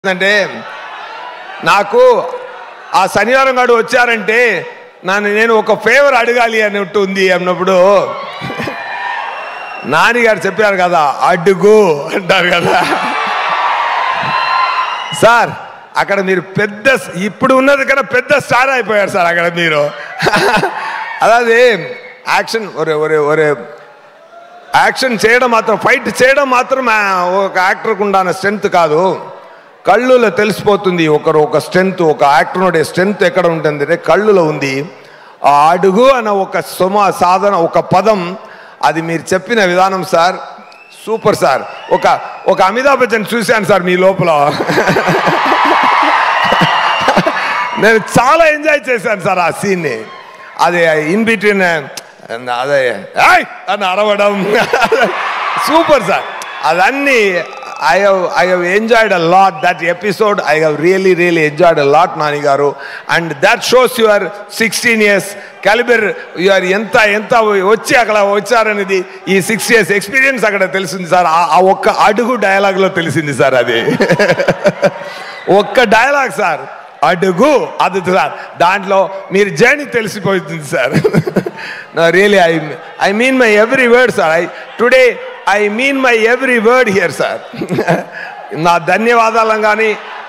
అంటే నాకు ఆ శనివారం నాడు వచ్చారంటే నన్ను నేను ఒక ఫేవర్ అడగాలి అన్నట్టు ఉంది అన్నప్పుడు నాన్నగారు చెప్పారు కదా అడుగు అంటారు కదా సార్ అక్కడ మీరు పెద్ద ఇప్పుడు ఉన్నది కన్నా పెద్ద స్టార్ అయిపోయారు సార్ అక్కడ మీరు అదే యాక్షన్ ఒరే ఒరే ఒరే యాక్షన్ చేయడం మాత్రం ఫైట్ చేయడం మాత్రం ఆ, ఒక యాక్టర్కు ఉండాల స్ట్రెంగ్త్ కాదు కళ్ళులో తెలిసిపోతుంది ఒకరు ఒక స్ట్రెంగ్త్ ఒక యాక్టర్ ఉండే స్ట్రెంగ్త్ ఎక్కడ ఉంటుంది అంటే కళ్ళులో ఉంది ఆ అడుగు అన్న ఒక సుమ సాధన ఒక పదం అది మీరు చెప్పిన విధానం సార్ సూపర్ సార్ ఒక ఒక అమితాబ్ బచ్చన్ చూశాను సార్ మీ లోపల నేను చాలా ఎంజాయ్ చేశాను సార్ ఆ సీన్ని అది ఇన్ బిట్వీన్ అదే "ఏయ్" అని అరవడం సూపర్ సార్ అదన్నీ I have I have enjoyed a lot that episode I have really really enjoyed a lot Nani గారు and that shows your sixteen years calibre your ఎంత ఎంత వచ్చి అక్కడ వచ్చారనేది ఈ సిక్స్ ఇయర్స్ ఎక్స్పీరియన్స్ అక్కడ తెలిసింది సార్ ఆ ఆ ఒక్క అడుగు డైలాగ్లో తెలిసింది సార్ అది ఒక్క డైలాగ్ సార్ అడుగు అది సార్ దాంట్లో మీరు జర్నీ తెలిసిపోతుంది sir really I I mean my every word sir I today I mean my every word here sir నా ధన్యవాదాలను కానీ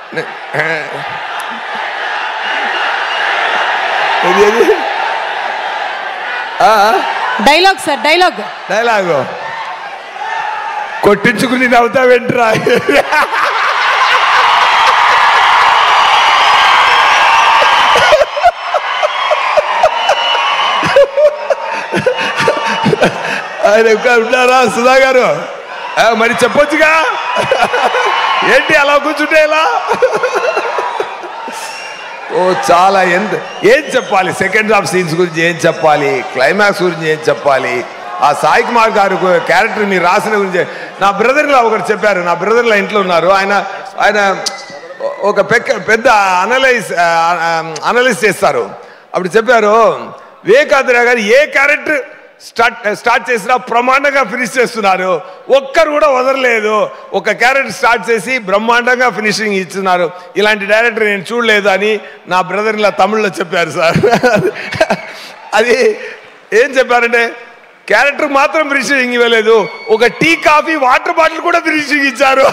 ఇది ఇది డైలాగ్ సార్ డైలాగ్ డైలాగు కొట్టించుకుని నవ్వుతావేంట్రా ఆయన ఇంకా ఉన్నారా సుధా గారు ఆ, మరి చెప్పొచ్చుగా ఏంటి అలా కూర్చుంటే ఎలా ఓ చాలా ఎంత ఏం చెప్పాలి సెకండ్ హాఫ్ సీన్స్ గురించి ఏం చెప్పాలి క్లైమాక్స్ గురించి ఏం చెప్పాలి ఆ సాయి కుమార్ గారు క్యారెక్టర్ మీరు రాసిన గురించి నా బ్రదర్లో ఒకరు చెప్పారు నా బ్రదర్లో ఇంట్లో ఉన్నారు ఆయన ఆయన ఒక పెక్క పెద్ద అనలైజ్ అనలైజ్ చేస్తారు అప్పుడు చెప్పారు వివేకాంధ్ర గారు ఏ క్యారెక్టర్ స్టార్ట్ స్టార్ట్ చేసినా ప్రమాండంగా ఫినిష్ చేస్తున్నారు ఒక్కరు కూడా వదలలేదు ఒక క్యారెక్టర్ స్టార్ట్ చేసి బ్రహ్మాండంగా ఫినిషింగ్ ఇస్తున్నారు ఇలాంటి డైరెక్టర్ నేను చూడలేదు అని నా బ్రదర్ ఇలా తమిళ్లో చెప్పారు సార్ అది ఏం చెప్పారంటే క్యారెక్టర్ మాత్రం ఫినిషింగ్ ఇవ్వలేదు ఒక టీ కాఫీ వాటర్ బాటిల్ కూడా ఫినిషింగ్ ఇచ్చారు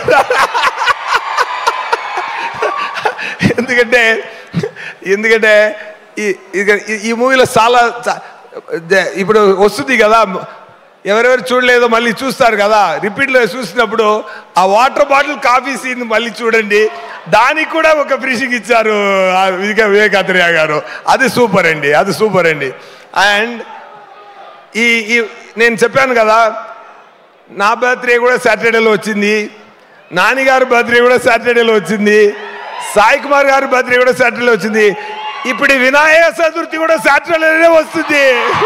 ఎందుకంటే ఎందుకంటే ఈ ఇక- ఈ- ఈ మూవీలో చాలా చా- దే- ఇప్పుడు వస్తుంది కదా ఎవరెవరు చూడలేదో మళ్ళీ చూస్తారు కదా రిపీట్లో చూసినప్పుడు ఆ వాటర్ బాటిల్ కాఫీ సీన్ మళ్ళీ చూడండి దానికి కూడా ఒక ఫినిషింగ్ ఇచ్చారు ఆ వివేక వివేకాత్రేయ గారు అది సూపర్ అండి అది సూపర్ అండి అండ్ ఈ ఈ నేను చెప్పాను కదా నా బర్త్డే కూడా సాటర్డేలో వచ్చింది నానిగారి బర్త్డే కూడా సాటర్డేలో వచ్చింది సాయి కుమార్ గారి బర్త్డే కూడా సాటర్డేలో వచ్చింది ఇప్పుడు ఈ వినాయక చతుర్థి కూడా సాటర్డేలోనే వస్తుంది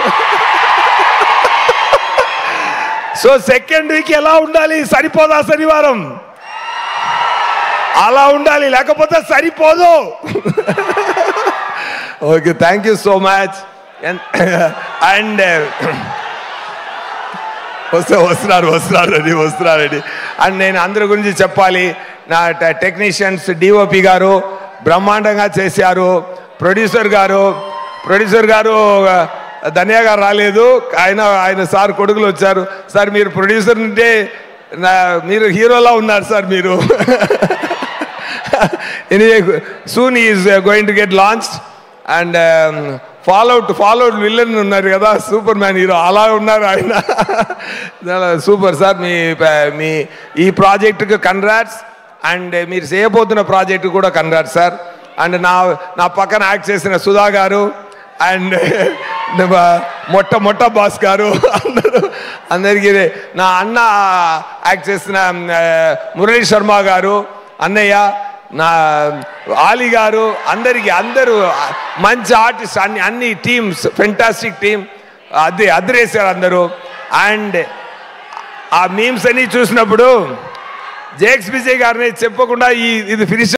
సో సెకండ్ వీక్ ఎలా ఉండాలి సరిపోదా శనివారం అలా ఉండాలి లేకపోతే సరిపోదు okay thank you so much and వస్తే వస్తున్నారు వస్తున్నారండి వస్తున్నారండి అండ్ నేను అందరి గురించి చెప్పాలి నా టెక్నీషియన్స్ డిఓపి గారు బ్రహ్మాండంగా చేశారు ప్రొడ్యూసర్ గారు ప్రొడ్యూసర్ గారు ధనియా గారు రాలేదు ఆయన ఆయన సార్ కొడుకులు వచ్చారు సార్ మీరు ప్రొడ్యూసర్ ఉంటే నా మీరు హీరోలా ఉన్నారు సార్ మీరు anyway soon is going to get launched and fallout fallout villain ఉన్నారు కదా సూపర్ మ్యాన్ హీరో అలా ఉన్నారు ఆయన సూపర్ సార్ మీ మీ ఈ ప్రాజెక్టుకి కంగ్రాట్స్ అండ్ మీరు చేయబోతున్న ప్రాజెక్టు కూడా కంగ్రాట్స్ సార్ అండ్ నా నా పక్కన యాక్ట్ చేసిన సుధా గారు అండ్ మొట్ట మొట్ట బాస్ గారు అందరూ అందరికీ నా అన్న యాక్ట్ చేసిన ఆ, మురళీ శర్మ గారు అన్నయ్య నా ఆలి గారు అందరికి అందరూ మంచి ఆర్టిస్ట్ అన్ని అన్ని టీమ్స్ ఫెంటాస్టిక్ టీమ్ అది అదిరేశారు అందరూ అండ్ ఆ మీమ్స్ అన్ని చూసినప్పుడు జేక్స్ విజయ్ గారిని చెప్పకుండా ఈ ఇది ఫినిష్